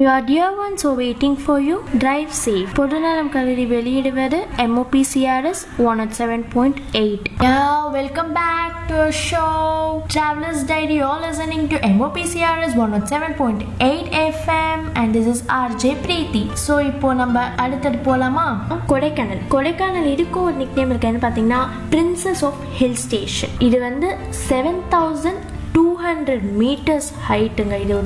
Your dear ones are waiting for you. Drive safe. பொதுநலம் கருதி வெளியிடுவது MOPCRS 107.8. Yeah, welcome back to our show. Travelers Diary. You're listening to MOPCRS 107.8 FM and this is RJ Preeti. So இப்போ நம்ம அடுத்தது போலாமா கொடைக்கானல் கொடைக்கானல் இதுக்கும் ஒரு nickname இருக்குன்னு பார்த்தீங்கன்னா பிரின்சஸ் ஆஃப் ஹில் ஸ்டேஷன் இது வந்து seven thousand two hundred metres ஹைட்டுங்க இதோட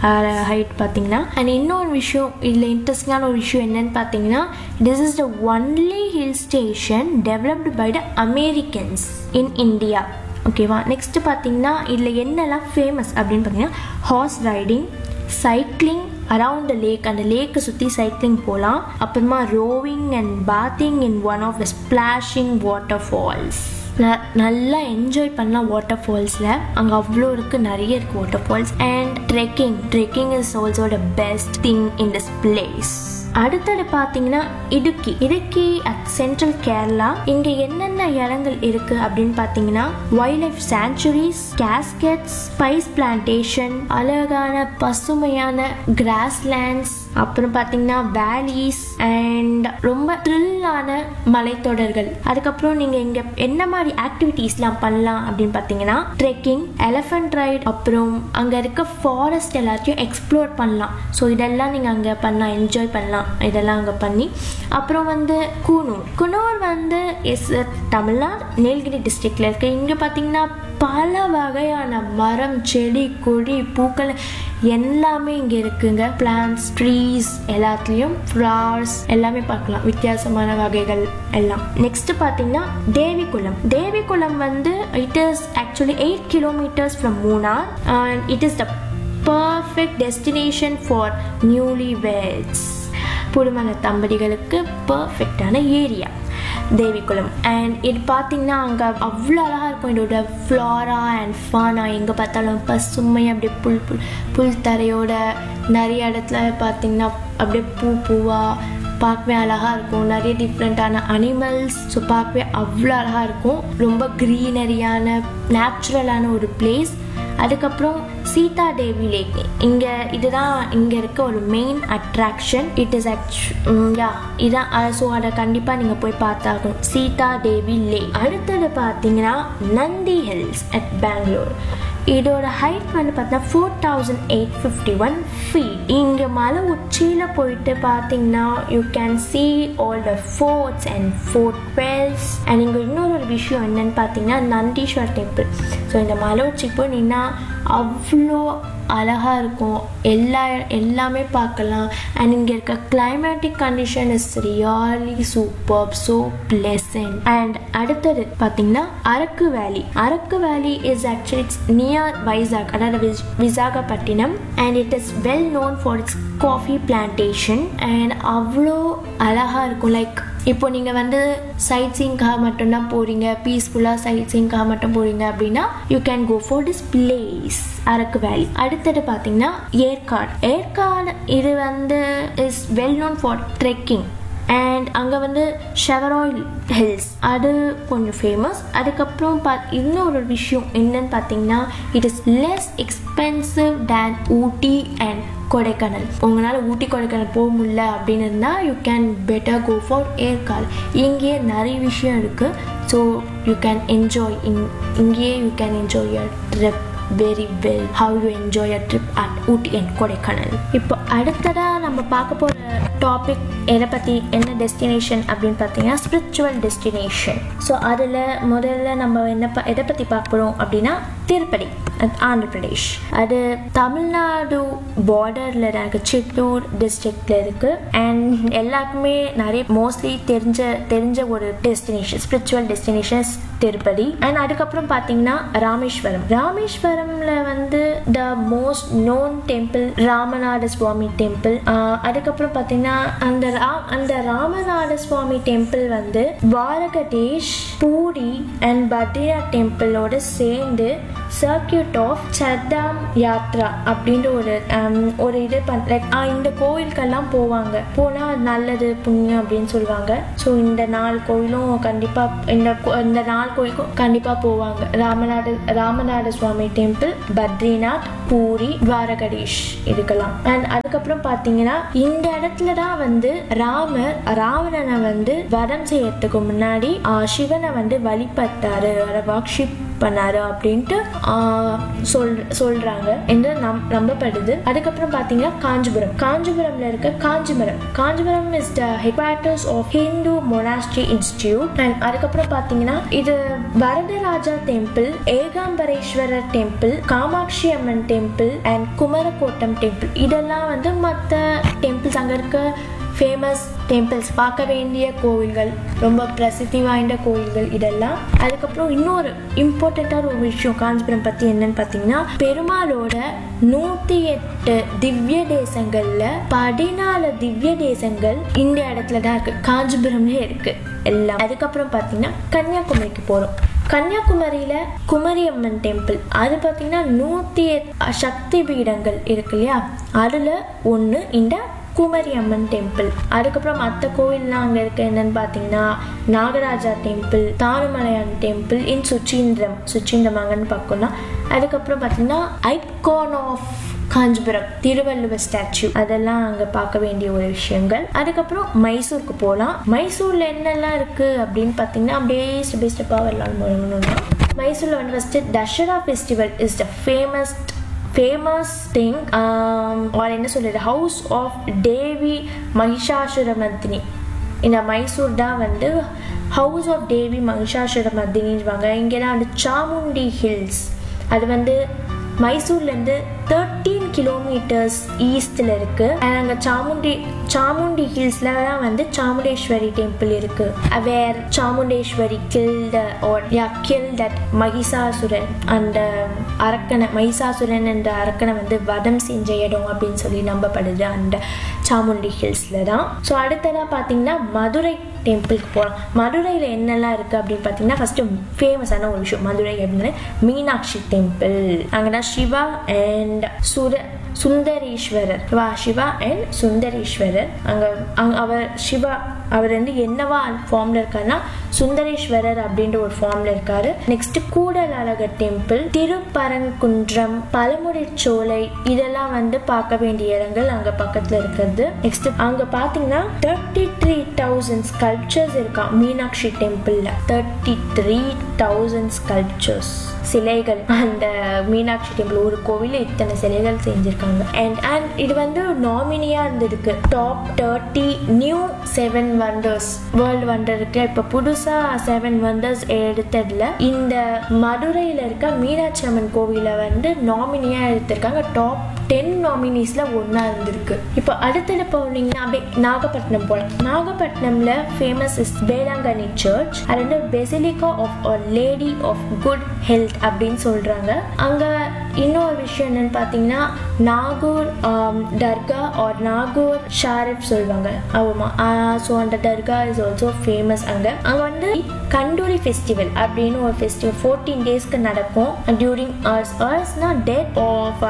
ஹைட் பார்த்தீங்கன்னா அண்ட் இன்னொரு விஷயம் இதில் இன்ட்ரெஸ்டிங்கான ஒரு விஷயம் என்னன்னு பார்த்தீங்கன்னா this is the only hill station developed by the Americans in India ஓகேவா நெக்ஸ்ட் பார்த்தீங்கன்னா இதில் என்னெல்லாம் ஃபேமஸ் அப்படின்னு பார்த்தீங்கன்னா horse riding cycling around the lake அந்த லேக்கை சுற்றி சைக்கிளிங் போகலாம் அப்புறமா rowing and bathing in one of the splashing water falls நல்லா என்ஜாய் பண்ணலாம் வாட்டர் ஃபால்ஸில் அங்கே அவ்வளோ இருக்குது நிறைய இருக்குது water falls and trekking trekking is also the best thing in this place அடுத்தது பார்த்தீங்கன்னா இடுக்கி இடுக்கி அட் சென்ட்ரல் கேரளா இங்க என்னென்ன இடங்கள் இருக்கு அப்படின்னு பார்த்தீங்கன்னா wild life sanctuaries cascades spice plantation அழகான பசுமையான கிராஸ்லேண்ட்ஸ் அப்புறம் பார்த்தீங்கன்னா வேலிஸ் அண்ட் ரொம்ப த்ரில்லான மலைத்தொடர்கள் அதுக்கப்புறம் நீங்கள் இங்கே என்ன மாதிரி ஆக்டிவிட்டீஸ்லாம் பண்ணலாம் அப்படின்னு பார்த்தீங்கன்னா ட்ரெக்கிங் எலஃபண்ட் ரைட் அப்புறம் அங்கே இருக்க ஃபாரஸ்ட் எல்லாத்தையும் எக்ஸ்ப்ளோர் பண்ணலாம் ஸோ இதெல்லாம் நீங்கள் அங்கே பண்ணலாம் என்ஜாய் பண்ணலாம் இதெல்லாம் அங்கே பண்ணி அப்புறம் வந்து கூனூர் குனூர் வந்து எஸ் தமிழ்நாடு நீலகிரி டிஸ்ட்ரிக்டில் இருக்கு இங்கே பார்த்தீங்கன்னா பல வகையான மரம் செடி கொடி பூக்கள் எல்லாமே இங்கே இருக்குங்க பிளான்ஸ் ட்ரீஸ் எல்லாத்துலேயும் ஃப்ளவர்ஸ் எல்லாமே பார்க்கலாம் வித்தியாசமான வகைகள் எல்லாம் நெக்ஸ்ட் பார்த்தீங்கன்னா தேவிக்குளம் தேவிக்குளம் வந்து it is actually eight kilometres from Munnar and it is the perfect destination for newly weds புதுமண தம்பதிகளுக்கு பர்ஃபெக்டான ஏரியா தேவிக்குளம் அண்ட் இது பார்த்தீங்கன்னா அங்கே அவ்வளோ அழகாக இருக்கும் இதோட ஃப்ளாரா அண்ட் ஃபானா எங்கே பார்த்தாலும் பசுமை அப்படியே புல் புல் புல் தரையோட நிறைய இடத்துல பார்த்தீங்கன்னா அப்படியே பூ பூவாக பார்க்கவே அழகாக இருக்கும் நிறைய டிஃப்ரெண்ட்டான அனிமல்ஸ் ஸோ பார்க்கவே அவ்வளோ அழகாக இருக்கும் ரொம்ப க்ரீனரியான நேச்சுரலான ஒரு பிளேஸ் அதுக்கப்புறம் சீதா தேவி லேக் இங்கே இதுதான் இங்கே இருக்க ஒரு main attraction it is yeah இதான் ஸோ அதை கண்டிப்பாக நீங்கள் போய் பார்த்தாகணும் சீதா தேவி லேக் அடுத்தது பார்த்தீங்கன்னா நந்தி ஹில்ஸ் அட் பெங்களூர் இதோட ஹைட் வந்து பார்த்தீங்கன்னா four thousand eight fifty one feet இங்கே மலை உச்சியில் போயிட்டு பார்த்தீங்கன்னா you can see all the forts and fort wells and இங்கே இன்னொரு ஒரு விஷயம் என்னன்னு பார்த்தீங்கன்னா நந்தீஸ்வர் டெம்பிள் ஸோ இந்த மலை உச்சிக்கு போய் நின்னா அவ்வளோ அழகாக இருக்கும் எல்லா எல்லாமே பார்க்கலாம் அண்ட் இங்கே இருக்க climatic condition is really super so pleasant and அடுத்தது பார்த்தீங்கன்னா Araku valley Araku valley is actually it's near Vizag அதாவது Visakhapatnam and it is well known for its coffee plantation and அவ்வளோ அழகாக இருக்கும் லைக் இப்போ நீங்கள் வந்து சைட் சீங்காக மட்டும்தான் போகிறீங்க பீஸ்ஃபுல்லாக சைட் சீங்காக மட்டும் போகிறீங்க அப்படின்னா you can go for this place Araku valley அடுத்தது பார்த்தீங்கன்னா ஏற்காடு ஏற்காடு இது வந்து is well known for trekking and அங்கே வந்து ஷெவராயில் ஹில்ஸ் அது கொஞ்சம் ஃபேமஸ் அதுக்கப்புறம் பா இன்னொரு விஷயம் என்னன்னு பார்த்தீங்கன்னா it is less expensive than Ooty and Kodaikanal உங்களால் ஊட்டி கொடைக்கானல் போக முடியல அப்படின்னு இருந்தால் you can better go for Yercaud இங்கேயே நிறைய விஷயம் இருக்குது ஸோ யூ கேன் என்ஜாய் இங் இங்கேயே you can enjoy your trip very well how you enjoy a trip at Ooty and Kodaikanal இப்போ அடுத்ததாக நம்ம பார்க்க போகிற டாபிக் எதை பற்றி என்ன டெஸ்டினேஷன் அப்படின்னு பார்த்தீங்கன்னா ஸ்பிரிச்சுவல் டெஸ்டினேஷன் ஸோ அதில் முதல்ல நம்ம என்ன ப எதை பற்றி பார்க்க போகிறோம் அப்படின்னா திருப்பதி ஆந்திர பிரதேஷ் அது தமிழ்நாடு பார்டரில் இருக்க சித்தூர் டிஸ்ட்ரிக்டில் இருக்குது அண்ட் எல்லாருக்குமே நிறைய மோஸ்ட்லி தெரிஞ்ச தெரிஞ்ச ஒரு destination spiritual destinations Tirupati and அதுக்கப்புறம் பார்த்தீங்கன்னா ராமேஸ்வரம் ராமேஸ்வரம்ல வந்து the most known temple Ramanatha Swami temple அதுக்கப்புறம் பார்த்தீங்கன்னா அந்த ரா அந்த ராமநாத சுவாமி டெம்பிள் வந்து துவாரகதேஷ் பூரி அண்ட் பத்ரிநாத் டெம்பிளோட சேர்ந்து சர்க்கியூட் ஆஃப் சர்தாம் யாத்ரா அப்படின்ற ஒரு ஒரு இது பண் லைக் இந்த கோயிலுக்கெல்லாம் போவாங்க போனால் நல்லது புண்ணியம் அப்படின்னு சொல்லுவாங்க ஸோ இந்த நாலு கோயிலும் கண்டிப்பாக இந்த இந்த நாலு நாலு கோயிலுக்கும் கண்டிப்பா போவாங்க ராமநாத ராமநாத சுவாமி டெம்பிள் பத்ரிநாத் பூரி துவாரகடீஷ் இதுக்கெல்லாம் அண்ட் அதுக்கப்புறம் பாத்தீங்கன்னா இந்த இடத்துல தான் வந்து ராமர் ராவணனை வந்து வதம் செய்யறதுக்கு முன்னாடி ஆஹ், சிவனை வந்து வழிபட்டாரு வர்ஷிப் பண்ணாரு அப்படின்ட்டு ஆஹ், சொல் சொல்றாங்க என்று நம் நம்பப்படுது அதுக்கப்புறம் பாத்தீங்கன்னா காஞ்சிபுரம் காஞ்சிபுரம்ல இருக்க Kanchipuram Kanchipuram is the headwaters of Hindu monastery institute and அதுக்கப்புறம் பாத்தீங்கன்னா இது Varadaraja temple Ekambareswarar temple Kamakshi Amman temple and Kumarakottam temple இதெல்லாம் வந்து மற்ற டெம்பிள்ஸ் அங்க இருக்க ஃபேமஸ் டெம்பிள்ஸ் பார்க்க வேண்டிய கோவில்கள் ரொம்ப பிரசித்தி வாய்ந்த கோவில்கள் இதெல்லாம் அதுக்கப்புறம் இன்னொரு இம்பார்ட்டண்ட்டான ஒரு விஷயம் காஞ்சிபுரம் பற்றி என்னன்னு பார்த்தீங்கன்னா பெருமாளோட நூற்றி எட்டு திவ்ய தேசங்கள்ல பதினாலு திவ்ய தேசங்கள் இந்த இடத்துல தான் இருக்கு காஞ்சிபுரம்ல இருக்கு எல்லாம் அதுக்கப்புறம் பார்த்தீங்கன்னா கன்னியாகுமரிக்கு போகிறோம் கன்னியாகுமரியில குமரி அம்மன் டெம்பிள் அது பார்த்தீங்கன்னா நூற்றி சக்தி பீடங்கள் இருக்கு இல்லையா அதுல ஒன்று இந்த குமரி அம்மன் டெம்பிள் அதுக்கப்புறம் மற்ற கோவில்லாம் அங்கே இருக்க என்னன்னு பார்த்தீங்கன்னா Nagaraja temple Thanumalayan temple in Suchindram Suchindram அங்கன்னு பார்க்கணும்னா அதுக்கப்புறம் பார்த்தீங்கன்னா icon of Kanchipuram Thiruvalluvar statue அதெல்லாம் அங்கே பார்க்க வேண்டிய ஒரு விஷயங்கள் அதுக்கப்புறம் மைசூருக்கு போகலாம் மைசூரில் என்னெல்லாம் இருக்குது அப்படின்னு பார்த்தீங்கன்னா அப்படியே ஸ்டெப் பை ஸ்டெப்பாக வரலாம் முழுங்கணும்னா மைசூரில் வந்து first Dasara festival is the famous famous thing or என்ன சொல்றது ஹவுஸ் ஆஃப் தேவி மகிஷாசுரமர்தினி இந்த மைசூர் தான் வந்து ஹவுஸ் ஆஃப் தேவி மகிஷாசுரமர்தினின்வாங்க இங்கே தான் வந்து சாமுண்டி ஹில்ஸ் அது வந்து மைசூர்லேருந்து தேர்ட்டீன் கிலோமீட்டர்ஸ் ஈஸ்டில் இருக்கு அண்ட் அங்கே சாமுண்டி சாமுண்டி ஹில்ஸ்ல தான் வந்து சாமுண்டேஸ்வரி டெம்பிள் இருக்கு வேர் Chamundeshwari கில்ட or yeah kill that Mahishasura அந்த அரக்கனை மகிஷாசுரன் என்ற அரக்கனை வந்து வதம் செஞ்ச இடம் அப்படின்னு சொல்லி நம்பப்படுது அந்த சாமுண்டி ஹில்ஸ்ல தான் ஸோ அடுத்ததாக பார்த்தீங்கன்னா மதுரை டெம்பிளுக்கு போகலாம் மதுரையில் என்னெல்லாம் இருக்குது அப்படின்னு பார்த்தீங்கன்னா ஃபஸ்ட்டு ஃபேமஸான ஒரு விஷயம் மதுரை அப்படின்னு மீனாட்சி டெம்பிள் அங்கே தான் சிவா அண்ட் சுர சுந்தரேஸ்வரர் வா சிவா அண்ட் சுந்தரேஸ்வரர் அங்கே அங்க அவர் சிவா அவர் வந்து என்னவா ஃபார்ம்ல இருக்காருன்னா சுந்தரேஸ்வரர் அப்படின்ற ஒரு ஃபார்ம்ல இருக்காரு next Koodal Azhagar temple Thiruparankundram Pazhamudircholai இதெல்லாம் வந்து பார்க்க வேண்டிய இடங்கள் அங்க பக்கத்துல இருக்கிறது நெக்ஸ்ட் அங்க பாத்தீங்கன்னா தேர்ட்டி த்ரீ தௌசண்ட் ஸ்கல்ப்சர்ஸ் இருக்கான் மீனாட்சி டெம்பிள்ல தேர்ட்டி த்ரீ தௌசண்ட் ஸ்கல்ப்சர்ஸ் சிலைகள் அந்த மீனாட்சி டெம்பிள் ஒரு கோவில்ல இத்தனை சிலைகள் செஞ்சிருக்காங்க அண்ட் அண்ட் இது வந்து நாமினியா இருந்திருக்கு top thirty new seven wonders world wonder இருக்கு இப்ப புதுசா செவன் வண்டர்ஸ் எடுத்ததுல இந்த மதுரையில இருக்க மீனாட்சி அம்மன் கோவில வந்து நாமினியா எடுத்திருக்காங்க டாப் டென் நாமினிஸ்ல ஒன்னா இருந்திருக்கு இப்போ அடுத்தது போனீங்கன்னா அப்படியே நாகப்பட்டினம் போகலாம் நாகப்பட்டினம்ல ஃபேமஸ் இஸ் வேளாங்கண்ணி சர்ச் அது வந்து basilica of a lady of good health அப்படின்னு சொல்றாங்க அங்க இன்னொரு விஷயம் என்னன்னு பார்த்தீங்கன்னா நாகூர் தர்கா ஆர் நாகூர் ஷாரிப் சொல்லுவாங்க ஆமா ஸோ அந்த தர்கா இஸ் ஆல்சோ ஃபேமஸ் அங்க அங்க வந்து கண்டூரி ஃபெஸ்டிவல் அப்படின்னு ஒரு ஃபெஸ்டிவல் ஃபோர்டீன் டேஸ்க்கு நடக்கும் டியூரிங் அர்ஸ் அர்ஸ்னா date of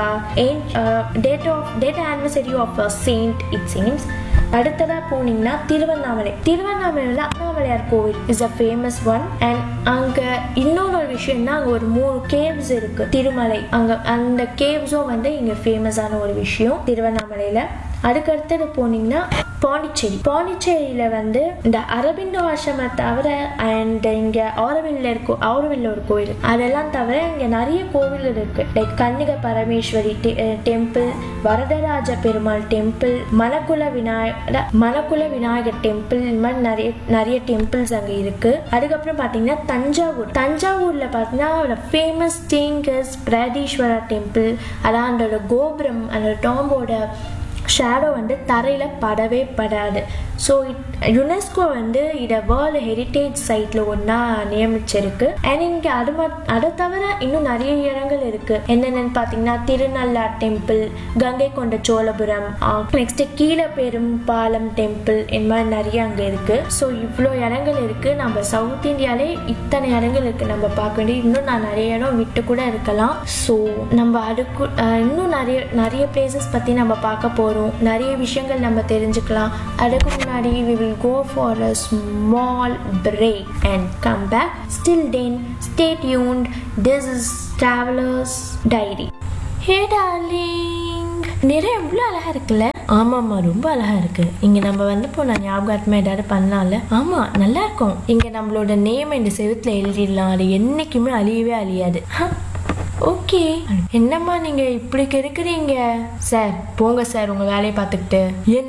date of date anniversary of saint it seems அடுத்ததா போனீங்கன்னா திருவண்ணாமலை திருவண்ணாமலையில் அண்ணாமலையார் கோவில் is a famous one and அங்க இன்னொரு ஒரு விஷயம்னா அங்க ஒரு மூணு கேவ்ஸ் இருக்கு திருமலை அங்க அந்த கேவ்ஸும் வந்து இங்க ஃபேமஸான ஒரு விஷயம் திருவண்ணாமலையில அதுக்கு அடுத்தது போனீங்கன்னா பாண்டிச்சேரி பாண்டிச்சேரியில வந்து இந்த அரபிந்தோ ஆசிரம தவிர அண்ட் இங்க ஆரோவில்ல இருக்கும் ஆரோவில்ல ஒரு கோயில் அதெல்லாம் தவிர இங்க நிறைய கோவில்கள் இருக்கு like Kanyaka Parameswari temple Varadaraja Perumal temple Malakula Vinayagar Malakula Vinayagar temple இந்த மாதிரி நிறைய நிறைய டெம்பிள்ஸ் அங்க இருக்கு அதுக்கப்புறம் பாத்தீங்கன்னா தஞ்சாவூர் தஞ்சாவூர்ல பாத்தீங்கன்னா famous thing is Brihadeeswara temple அதான் அதோட கோபுரம் அந்த டாம்போட ஷேடோ வந்து தரையில் படவே படாது ஸோ யுனெஸ்கோ வந்து இதை வேர்ல்டு ஹெரிட்டேஜ் சைட்டில் ஒன்றா நியமிச்சிருக்கு அண்ட் இங்கே அது மட் அதை தவிர இன்னும் நிறைய இடங்கள் இருக்கு என்னென்னு பார்த்தீங்கன்னா திருநள்ளார் டெம்பிள் கங்கை கொண்ட சோழபுரம் நெக்ஸ்ட் கீழப்பெரும் பாலம் டெம்பிள் இந்த மாதிரி நிறைய அங்கே இருக்கு ஸோ இவ்வளோ இடங்கள் இருக்கு நம்ம சவுத் இந்தியாலே இத்தனை இடங்கள் இருக்கு நம்ம பார்க்க வேண்டிய இன்னும் நான் நிறைய இடம் விட்டு கூட இருக்கலாம் ஸோ நம்ம அதுக்கு அஹ், இன்னும் நிறைய நிறைய பிளேசஸ் பற்றி நம்ம பார்க்க போகிறோம் வரும் நிறைய விஷயங்கள் நம்ம தெரிஞ்சுக்கலாம் அதுக்கு முன்னாடி we will go for a small break and come back still then stay tuned this is travelers diary hey darling நிறைய எவ்வளோ அழகா இருக்குல்ல ஆமாம்மா ரொம்ப அழகா இருக்கு இங்க நம்ம வந்து போன ஞாபகார்த்தமா ஏதாவது பண்ணலாம்ல ஆமா நல்லா இருக்கும் இங்க நம்மளோட நேம் இந்த செவுத்துல எழுதிடலாம் அது என்னைக்குமே அழியவே அழியாது ஓகே என்னம்மா நீங்க இப்படி கெடுக்குறீங்க சார் போங்க சார் உங்க வேலையை பார்த்துக்கிட்டு என்ன